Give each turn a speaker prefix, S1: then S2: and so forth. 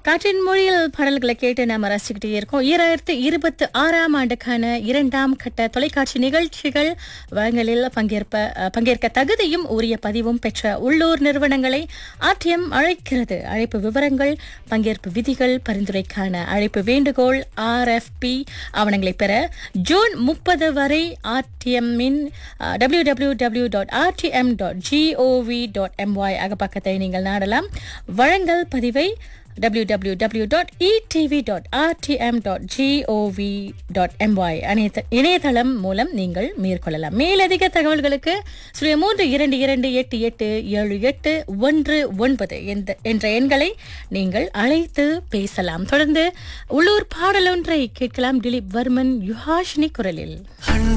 S1: காற்றின் மொழியில் பாடல்களை கேட்டு நாம ரசிச்சுக்கிட்டே இருக்கோம் ஈராயிரத்து இருபத்தி ஆறாம் ஆண்டுக்கான இரண்டாம் கட்ட தொலைக்காட்சி நிகழ்ச்சிகள் வழங்கலில் பங்கேற்ப அஹ், பங்கேற்க தகுதியும் உரிய பதிவும் பெற்ற உள்ளூர் நிறுவனங்களை ஆர்டிஎம் அழைக்கிறது அழைப்பு விவரங்கள் பங்கேற்பு விதிகள் பரிந்துரைக்கான அழைப்பு வேண்டுகோள் ஆர்எஃப்பி ஆவணங்களை பெற ஜூன் முப்பது வரை ஆர்டிஎம்மின் W W W dot RTM dot G O V dot M Y அகப்பக்கத்தை நீங்கள் நாடலாம் வழங்கல் பதிவை www.etv.rtm.gov.my அனைத்து- இணையதளம் மூலம் நீங்கள் மேற்கொள்ளலாம் மேலதிக தகவல்களுக்கு சுய மூன்று இரண்டு இரண்டு எட்டு எட்டு ஏழு எட்டு ஒன்று ஒன்பது என்ற- என்ற எண்களை நீங்கள் அழைத்து பேசலாம் தொடர்ந்து உள்ளூர் பாடலொன்றை கேட்கலாம் திலீப் வர்மன் யுஹாஷினி குரலில்